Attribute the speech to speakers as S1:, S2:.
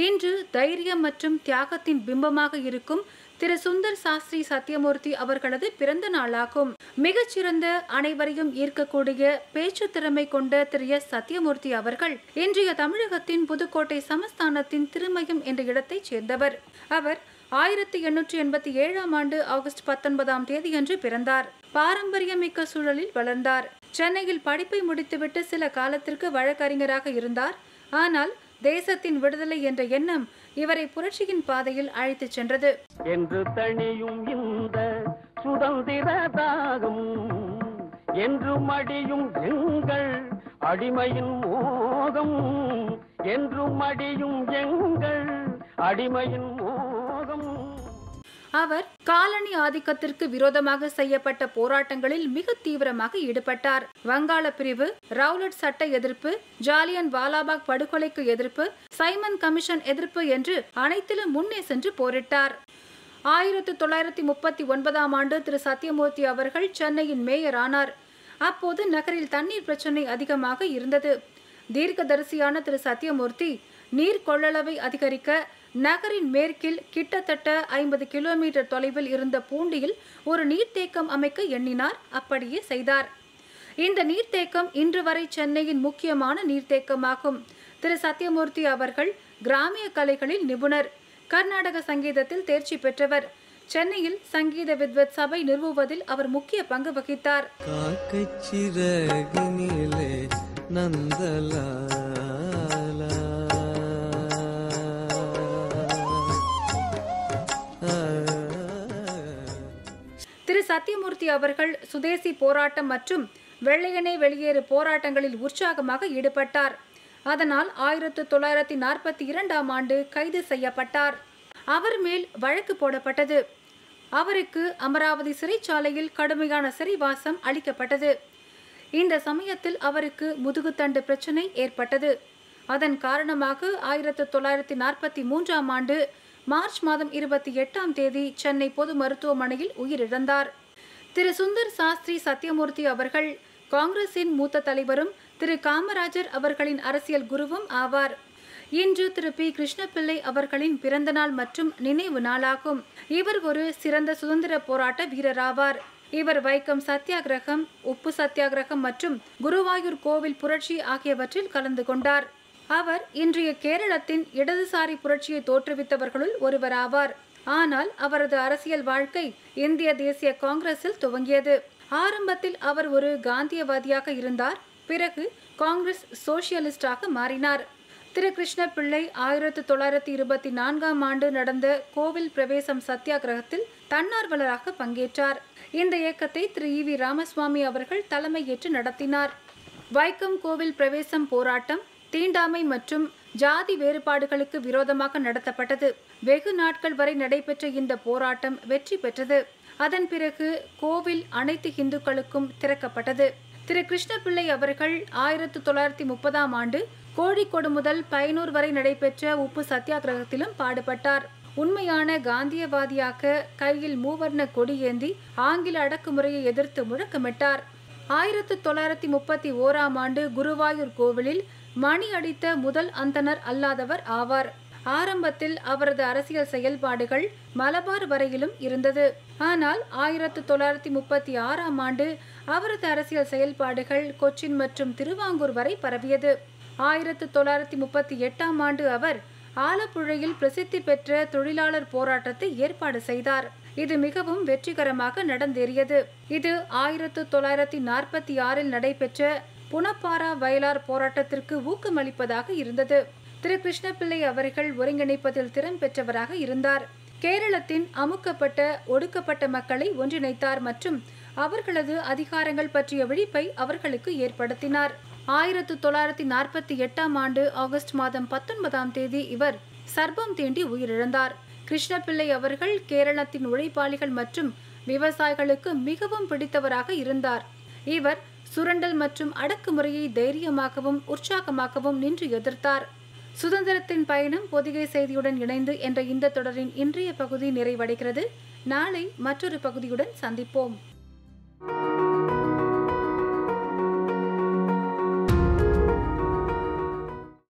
S1: இன்று தைரியம் மற்றும் தியாகத்தின் பிம்பமாக இருக்கும் திரு சுந்தர் சாஸ்திரி சத்யமூர்த்தி அவர்களது பிறந்த நாளாகும் மிகச்சிறந்த அனைவரையும் ஈர்க்கக்கூடிய பேச்சு திறமை கொண்ட திரு எஸ் சத்யமூர்த்தி அவர்கள் இன்றைய தமிழகத்தின் புதுக்கோட்டை சமஸ்தானத்தின் திருமயம் என்ற இடத்தைச் சேர்ந்தவர் அவர் ஆயிரத்தி எண்ணூற்றி எண்பத்தி ஏழாம் ஆண்டு ஆகஸ்ட் பத்தொன்பதாம் தேதியன்று பிறந்தார் பாரம்பரியமிக்க சூழலில் வளர்ந்தார் சென்னையில் படிப்பை முடித்துவிட்டு சில காலத்திற்கு வழக்கறிஞராக இருந்தார் ஆனால் தேசத்தின் விடுதலை என்ற எண்ணம் இவரை புரட்சியின் பாதையில் அழைத்துச் சென்றது
S2: என்று தணியும் இந்த சுதந்திர தாகம் என்று மடியும் எங்கள் அடிமையின் மோகம் என்று மடியும் எங்கள் அடிமையின் மோகம்
S1: அவர் காலனி ஆதிக்கத்திற்கு விரோதமாக செய்யப்பட்ட போராட்டங்களில் மிக தீவிரமாக ஈடுபட்டார் வங்காள பிரிவு ரவுலட் சட்ட எதிர்ப்பு ஜாலியன் வாலாபாக் படுகொலைக்கு எதிர்ப்பு சைமன் கமிஷன் எதிர்ப்பு என்று அனைத்திலும் முன்னே சென்று போரிட்டார் ஆயிரத்து தொள்ளாயிரத்தி முப்பத்தி ஒன்பதாம் ஆண்டு திரு சத்யமூர்த்தி அவர்கள் சென்னையின் மேயர் ஆனார் அப்போது நகரில் தண்ணீர் பிரச்சனை அதிகமாக இருந்தது தீர்க்கதரிசியான திரு சத்யமூர்த்தி நீர் கொள்ளளவை அதிகரிக்க நகரின் மேற்கில் கிட்டத்தட்ட ஐம்பது கிலோமீட்டர் தொலைவில் இருந்த பூண்டியில் ஒரு நீர்த்தேக்கம் அமைக்க எண்ணினார் அப்படியே செய்தார் இந்த நீர்த்தேக்கம் இன்று வரை சென்னையின் முக்கியமான நீர்த்தேக்கமாகும் திரு சத்யமூர்த்தி அவர்கள் கிராமிய கலைகளில் நிபுணர் கர்நாடக சங்கீதத்தில் தேர்ச்சி பெற்றவர் சென்னையில் சங்கீத வித்வத் சபை நிறுவுவதில் அவர் முக்கிய பங்கு வகித்தார்
S3: காக்கைச் சிறகினிலே நந்தலாலா
S1: திரு சத்யமூர்த்தி அவர்கள் சுதேசி போராட்டம் மற்றும் வெள்ளையனே வெளியேறு போராட்டங்களில் உற்சாகமாக ஈடுபட்டார் அதனால் ஆயிரத்து தொள்ளாயிரத்தி நாற்பத்தி இரண்டாம் ஆண்டு கைது செய்யப்பட்டார் அவர் மேல் வழக்கு போடப்பட்டது அவருக்கு அமராவதி சிறைச்சாலையில் கடுமையான சிறைவாசம் அளிக்கப்பட்டது இந்த சமயத்தில் அவருக்கு முதுகுத்தண்டு பிரச்சனை ஏற்பட்டது அதன் காரணமாக ஆயிரத்து தொள்ளாயிரத்தி நாற்பத்தி மூன்றாம் ஆண்டு மார்ச் மாதம் இருபத்தி எட்டாம் தேதி சென்னை பொது மருத்துவமனையில் உயிரிழந்தார் திரு சுந்தர் சாஸ்திரி சத்யமூர்த்தி அவர்கள் காங்கிரசின் மூத்த தலைவரும் திரு காமராஜர் அவர்களின் அரசியல் குருவும் ஆவார் இன்று திரு பி கிருஷ்ணபிள்ளை அவர்களின் பிறந்தநாள் மற்றும் நினைவு நாளாகும் இவர் ஒரு சிறந்த சுதந்திர போராட்ட வீரராவார் இவர் வைக்கம் சத்தியாகிரகம் உப்பு சத்தியாகிரகம் மற்றும் குருவாயூர் கோவில் புரட்சி ஆகியவற்றில் கலந்து கொண்டார் அவர் இன்றைய கேரளத்தின் இடதுசாரி புரட்சியை தோற்றுவித்தவர்களுள் ஒருவராவார் ஆனால் அவரது அரசியல் வாழ்க்கை இந்திய தேசிய காங்கிரஸில் துவங்கியது ஆரம்பத்தில் அவர் ஒரு காந்தியவாதியாக இருந்தார் பிறகு காங்கிரஸ் சோசியலிஸ்டாக மாறினார் திரு கிருஷ்ண பிள்ளை ஆயிரத்து தொள்ளாயிரத்தி இருபத்தி நான்காம் ஆண்டு நடந்த கோவில் பிரவேசம் சத்தியாகிரகத்தில் தன்னார்வலராக பங்கேற்றார் இந்த இயக்கத்தை திரு இ வி ராமசுவாமி அவர்கள் தலைமையேற்று நடத்தினார் வைக்கம் கோவில் பிரவேசம் போராட்டம் தீண்டாமை மற்றும் ஜாதி வேறுபாடுகளுக்கு விரோதமாக நடத்தப்பட்டது வெகு நாட்கள் வரை நடைபெற்ற இந்த போராட்டம் வெற்றி பெற்றது அதன் பிறகு கோவில் அனைத்து இந்துக்களுக்கும் திறக்கப்பட்டது திரு கிருஷ்ணபிள்ளை அவர்கள் ஆயிரத்து தொள்ளாயிரத்தி முப்பதாம் ஆண்டு கோழிக்கோடு முதல் பயனூர் வரை நடைபெற்ற உப்பு சத்தியாகிரகத்திலும் பாடுபட்டார் உண்மையான காந்தியவாதியாக கையில் மூவர்ண கொடியேந்தி ஆங்கில அடக்குமுறையை எதிர்த்து முழக்கமிட்டார் ஆயிரத்து தொள்ளாயிரத்தி முப்பத்தி ஓராம் ஆண்டு குருவாயூர் கோவிலில் மணி அடித்த முதல் அந்தனர் அல்லாதவர் ஆவார் ஆரம்பத்தில் அவரது அரசியல் செயல்பாடுகள் மலபார் வரையிலும் இருந்தது ஆனால் ஆயிரத்து தொள்ளாயிரத்தி முப்பத்தி ஆறாம் ஆண்டு அவரது அரசியல் செயல்பாடுகள் கொச்சின் மற்றும் திருவாங்கூர் வரை பரவியது ஆயிரத்து தொள்ளாயிரத்தி முப்பத்தி எட்டாம் ஆண்டு அவர் ஆலப்புழையில் பிரசித்தி பெற்ற தொழிலாளர் போராட்டத்தை ஏற்பாடு செய்தார் இது மிகவும் வெற்றிகரமாக நடந்தேறியது இது ஆயிரத்து தொள்ளாயிரத்தி நாற்பத்தி ஆறில் நடைபெற்ற புனப்பாரா வயலார் போராட்டத்திற்கு ஊக்கமளிப்பதாக இருந்தது திரு கிருஷ்ணபிள்ளை அவர்கள் ஒருங்கிணைப்பதில் திறன் பெற்றவராக இருந்தார் கேரளத்தின் அமுக்கப்பட்ட ஒடுக்கப்பட்ட மக்களை ஒன்றிணைத்தார் மற்றும் அவர்களது அதிகாரங்கள் பற்றிய விழிப்பை அவர்களுக்கு ஏற்படுத்தினார் ஆயிரத்து தொள்ளாயிரத்தி நாற்பத்தி எட்டாம் ஆண்டு ஆகஸ்ட் மாதம் பத்தொன்பதாம் தேதி இவர் சர்ப்பம் தீண்டி உயிரிழந்தார் கிருஷ்ணபிள்ளை அவர்கள் கேரளத்தின் உழைப்பாளிகள் மற்றும் விவசாயிகளுக்கு மிகவும் பிடித்தவராக இருந்தார் இவர் சுரண்டல் மற்றும் அடக்குமுறையை தைரியமாகவும் உற்சாகமாகவும் நின்று எதிர்த்தார் சுதந்திரத்தின் பயணம் பொதிகை செய்தியுடன் இணைந்து என்ற இந்த தொடரின் இன்றைய பகுதி நிறைவடைகிறது நாளை மற்றொரு பகுதியுடன் சந்திப்போம்